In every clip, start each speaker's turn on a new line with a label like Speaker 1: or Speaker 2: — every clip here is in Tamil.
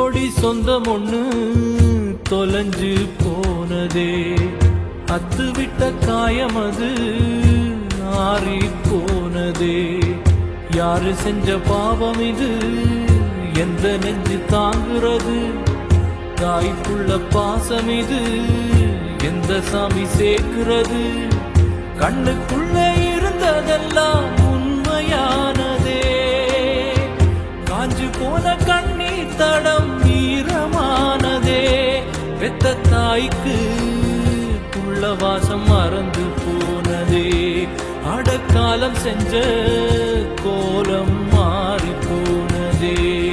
Speaker 1: கோடி சொந்தம் ஒண்ணு தொலைஞ்சு போனதே அத்து விட்ட காயம் அது ஆறி போனதே யாரு செஞ்ச பாவம் இது எந்த நெஞ்சு தாங்குறது தாய்ப்புள்ள பாசம் இது எந்த சாமி சேர்க்கிறது கண்ணுக்குள்ள இருந்ததெல்லாம் உண்மையானதே காஞ்சு போன கண்ணீர் தடம் ஈரமானதே பெத்த தாய்க்கு புள்ள வாசம் மறந்து போனதே அடக்காலம் செஞ்ச கோலம் மாறி போனதே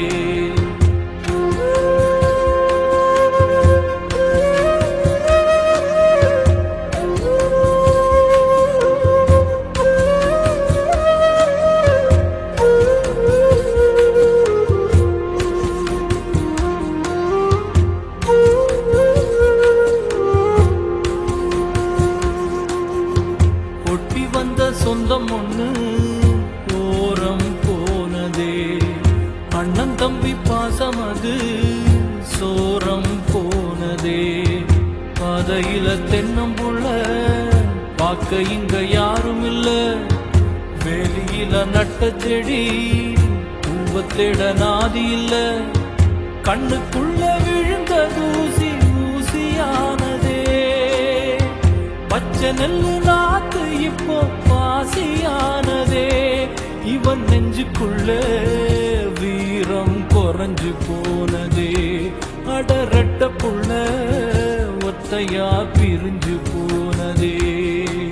Speaker 1: ஒட்டி வந்த சொந்தம் ஒண்ணு ஓரம் போனதே அண்ணன் தம்பி பாசம் அது சோரம் போனதே பாதையில தென்னம்புள்ள பார்க்க இங்க யாரும் இல்ல வெளியில நட்ட செடி பூவத்திட நாதி இல்ல கண்ணுக்குள்ள விழுந்த தூசி ஊசியானதே பச்சை நெல்லு நாத்து இப்போ பாசியானதே இவன் நெஞ்சுக்குள்ள வீரம் குறைஞ்சு போனதே அடரட்ட புள்ள ஒத்தையா பிரிஞ்சு போனதே